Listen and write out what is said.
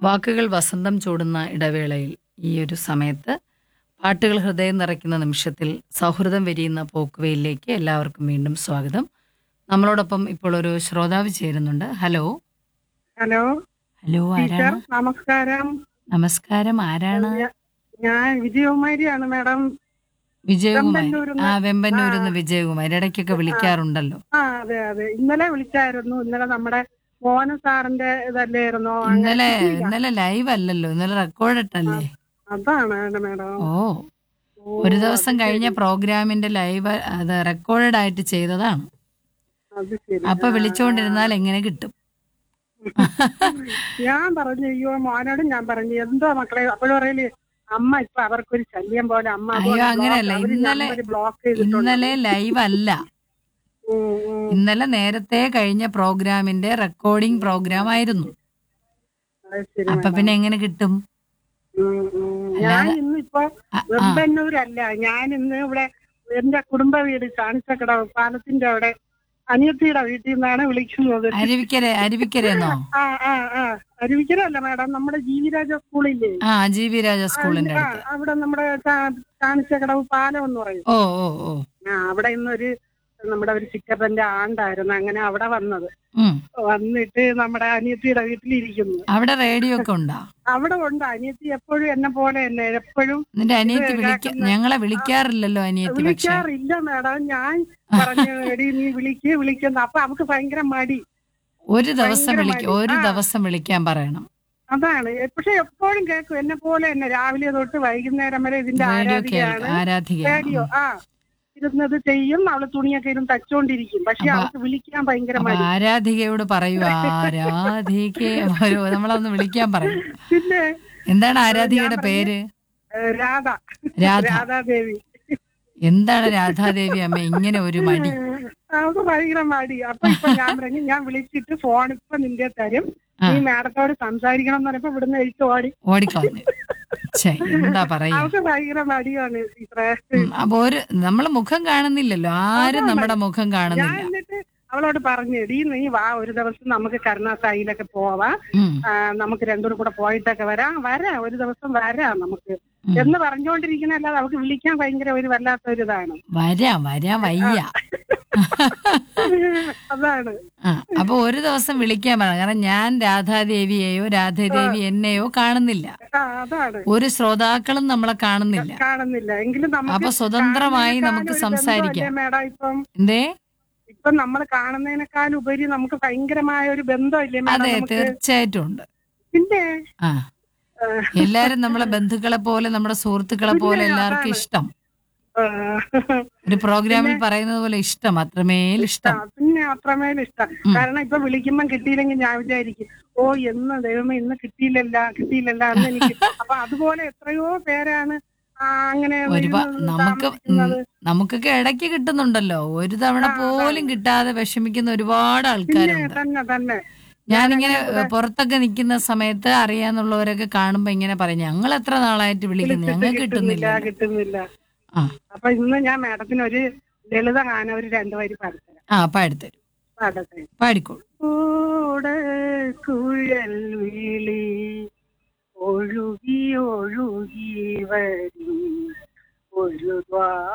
വാക്കുകൾ വസന്തം ചൂടുന്ന ഇടവേളയിൽ ഈ ഒരു സമയത്ത് പാട്ടുകൾ ഹൃദയം നിറയ്ക്കുന്ന നിമിഷത്തിൽ സൗഹൃദം വിരിയുന്ന പോക്കുവയിലേക്ക് എല്ലാവർക്കും വീണ്ടും സ്വാഗതം നമ്മളോടൊപ്പം ഇപ്പോൾ ഒരു ശ്രോതാവ് ചേരുന്നുണ്ട് ഹലോ ഹലോ ഹലോ ടീച്ചർ ആരാണ് നമസ്കാരം നമസ്കാരം ആരാണ് ഞാ- ഞാൻ വിജയകുമാരിയാണ് മാഡം വിജയകുമാർ വെമ്പന്നൂരിന്ന്. ആ വെമ്പന്നൂരിന്ന് വിജയകുമാർ ഇടയ്ക്കൊക്കെ വിളിക്കാറുണ്ടല്ലോ ആ അതെ അതെ ഇന്നലെ വിളിച്ചായിരുന്നു ഇന്നലെ നമ്മുടെ മോഹന സാറിന്റെ ഇതല്ലായിരുന്നോ അങ്ങനെ ഇന്നലെ കിട്ടിയില്ല. ഇന്നലെ ലൈവ് അല്ലല്ലോ ഇന്നലെ റെക്കോർഡിട്ടല്ലേ അതാണ് മാഡം ഓ ഓ, ഒരു ദിവസം അത് കഴിഞ്ഞ ശരി. പ്രോഗ്രാമിന്റെ ലൈവ് അത് റെക്കോർഡഡ് ആയിട്ട് ചെയ്തതാണ് അത് ശരി അപ്പൊ ആ, വിളിച്ചുകൊണ്ടിരുന്നാൽ എങ്ങനെ കിട്ടും ഞാൻ പറഞ്ഞു അയ്യോ മോനോടും ഞാൻ പറഞ്ഞു എന്തോ മക്കളെ അപ്പോഴും പറയല് അമ്മ ഇപ്പൊ അവർക്കൊരു ശല്യം പോലെ അമ്മ അയ്യോ, അങ്ങനെയല്ല. ഇന്നലെ- ബ്ലോക്ക് ചെയ്തിട്ടുണ്ട് ഇന്നലെ ലൈവ് അല്ല ഉം, ഉം. ഇന്നലെ നേരത്തെ കഴിഞ്ഞ പ്രോഗ്രാമിന്റെ റെക്കോർഡിംഗ് പ്രോഗ്രാം ആയിരുന്നു അത് ശരി അപ്പൊ മാഡം. പിന്നെ എങ്ങനെ കിട്ടും ഉം, ഉം. ഞാൻ അല്ലാതെ- ഇന്ന് ഇപ്പൊ ആ, ആ വെമ്പന്നൂരല്ല ഞാൻ ഇന്ന് ഇവിടെ എന്റെ കുടുംബ വീട് കാണിച്ചക്കട പാലത്തിന്റെ അവിടെ അനിയത്തിയുടെ വീട്ടിൽ നിന്നാണ് വിളിക്കുന്നത് അരുവിക്കര അരുവിക്കരയെന്നോ ആ ആ ആ അരുവിക്കരല്ല മാഡം നമ്മുടെ ജീവിരാജ സ്കൂളില്ലേ ആ ജി വി രാജ സ്കൂളിന്റെ ആ, അടുത്ത് അവിടെ നമ്മുടെ കാ- കാണിച്ചക്കടവ് പാലം എന്ന് പറയും ഓ ഓ ഓ ആ അവിടെ ഇന്നൊരു നമ്മുടെ ഒരു ചിക്കപ്പന്റെ ആണ്ടായിരുന്നു അങ്ങനെ അവിടെ വന്നത് ഉം വന്നിട്ട് നമ്മുടെ അനിയത്തിയുടെ വീട്ടിലിരിക്കുന്നു അവിടെ റേഡിയോ ഒക്കെ ഉണ്ടോ അവിടെ ഉണ്ട് അനിയത്തി എപ്പോഴും എന്നെ പോലെ തന്നെ എപ്പോഴും നിന്റെ അനിയത്തി ഇത് വിളിക്ക കേൾക്കുന്ന- ഞങ്ങളെ വിളിക്കാറില്ലല്ലോ അനിയത്തി പക്ഷെ വിളിക്കാറില്ല മാഡം ഞാൻ പറഞ്ഞു എടി നീ വിളിക്ക് വിളിക്കുന്ന അപ്പൊ അവക്ക് ഭയങ്കര മടി ഒരു ദിവസം ഭയങ്കര വിളിക്ക മടി. ഒരു ആ. ദിവസം വിളിക്കാൻ പറയണം അതാണ് പക്ഷെ എപ്പോഴും കേൾക്കും എന്നെ പോലെ തന്നെ രാവിലെ തൊട്ട് വൈകുന്നേരം വരെ ഇതിന്റെ റേഡിയോ ആരാധികയാണ് കേൾക്ക ആരാധിക റേഡിയോ ആ ഇരുന്നത് ചെയ്യും അവള് തുണിയൊക്കെ ഇരുന്ന് തച്ചോണ്ടിരിക്കും പക്ഷെ അപ്പൊ- അവൾക്ക് വിളിക്കാൻ ഭയങ്കര അപ്പൊ മടി ആരാധികയോട് പറയൂ ആരാധിക ഒരു നമ്മളൊന്ന് വിളിക്കാൻ പറയും പിന്നെ എന്താണ് ആരാധികയുടെ പേര് ഏഹ്, രാധ രാധ രാധാദേവി എന്താണ് രാധാദേവി അമ്മ ഇങ്ങനെ ഒരു മടി അവൾക്ക് ഭയങ്കര മടി അപ്പൊ ഇപ്പൊ ഞാൻ പറഞ്ഞു ഞാൻ വിളിച്ചിട്ട് ഫോൺ ഇപ്പൊ നിന്റെ തരും ആ. നീ മാഡത്തോട് സംസാരിക്കണം എന്ന് പറഞ്ഞപ്പോ ഇവിടുന്ന് എഴുത്ത് ഓടി ഓടിക്കളഞ്ഞു ഛെ, എന്താ പറയാ അവൾക്ക് ഭയങ്കര മടിയാണ് ടീച്ചറെ ഉം, അപ്പൊ ഒരു നമ്മള് മുഖം കാണുന്നില്ലല്ലോ ആരും നമ്മുടെ മുഖം ഞാൻ കാണുന്നില്ല എന്നിട്ട് അവളോട് പറഞ്ഞു എടീ നീ വാ ഒരു ദിവസം നമുക്ക് കരുണാസായിലൊക്കെ പോവാം ഉം, ആ, നമുക്ക് രണ്ടുപേരും കൂടെ പോയിട്ടൊക്കെ വരാം വരാം ഒരു ദിവസം വരാം നമുക്ക് ഉം. എന്ന് പറഞ്ഞുകൊണ്ടിരിക്കുന്ന അല്ലാതെ അവൾക്ക് വിളിക്കാൻ ഭയങ്കര ഒരു വല്ലാത്ത ഒരു ഇതാണ് വരാം വരാം വയ്യ അതാണ് ആ അപ്പൊ ഒരു ദിവസം വിളിക്കാൻ പറ കാരണം ഞാൻ രാധാദേവിയെയോ രാധാദേവി എന്നെയോ കാണുന്നില്ല ആ, അതാണ് ഒരു ശ്രോതാക്കളും നമ്മളെ കാണുന്നില്ല കാണുന്നില്ല എങ്കിലും നമുക്ക് അപ്പൊ സ്വതന്ത്രമായി കാണുന്നതിനേക്കാൾ നമുക്ക് ഒരു സംസാരിക്കാം ബന്ധമല്ലേ മേഡം ഇപ്പം എന്തേ ഇപ്പൊ നമ്മൾ കാണുന്നതിനേക്കാൾ ഉപരി നമുക്ക് ഭയങ്കരമായ ഒരു ബന്ധമില്ലേ മേഡം അതെ നമുക്ക് തീർച്ചയായിട്ടും ഉണ്ട് പിന്നെ ആ ആ, എല്ലാരും നമ്മളെ ബന്ധുക്കളെ പോലെ നമ്മുടെ സുഹൃത്തുക്കളെ പോലെ പിന്നെ എല്ലാവർക്കും അതാണ്. ഇഷ്ടം ആ, ഒരു പ്രോഗ്രാമിൽ പറയുന്നത് പോലെ ഇഷ്ടം അത്രമേൽ ആ, ഇഷ്ടം പിന്നെ അത്രമേൽ ഇഷ്ടം ഉം. കാരണം ഇപ്പൊ വിളിക്കുമ്പം കിട്ടിയില്ലെങ്കിൽ ഞാൻ വിചാരിക്കും ഓ എന്ന് ദൈവമേ ഇന്ന് കിട്ടിയില്ലല്ല കിട്ടിയില്ലല്ല എന്ന് എനിക്ക് അപ്പൊ അതുപോലെ എത്രയോ പേരാണ് ആ, അങ്ങനെ ഒരുപാ ഇരുന്ന് നമുക്ക് താമസിക്കുന്നത്. ഉം, നമുക്കൊക്കെ ഇടയ്ക്ക് കിട്ടുന്നുണ്ടല്ലോ ഒരു തവണ ആ, പോലും കിട്ടാതെ വിഷമിക്കുന്ന ഒരുപാട് പിന്നെ ആൾക്കാരുണ്ട് തന്നെ തന്നെ ഞാനിങ്ങനെ ഏ, പുറത്തൊക്കെ നിൽക്കുന്ന സമയത്ത് അറിയാന്നുള്ളവരൊക്കെ കാണുമ്പോ ഇങ്ങനെ പറയും ഞങ്ങൾ എത്ര നാളായിട്ട് വിളിക്കുന്നു വിളിച്ചിട്ട് ഞങ്ങൾക്ക് കിട്ടുന്നില്ല കിട്ടുന്നില്ല കിട്ടുന്നില്ല ആ അപ്പൊ ഇന്ന് ഞാൻ മാഡത്തിന് ഒരു ലളിത ഗാനം ഒരു രണ്ടു വരി പാടിത്തരാം ആ പാടിത്തരും പാടത്തെ പാടിക്കോളൂ ഓട കുഴൽ വിളി ഒഴുകി ഒഴുകി വരും ഒരു ദ്വാ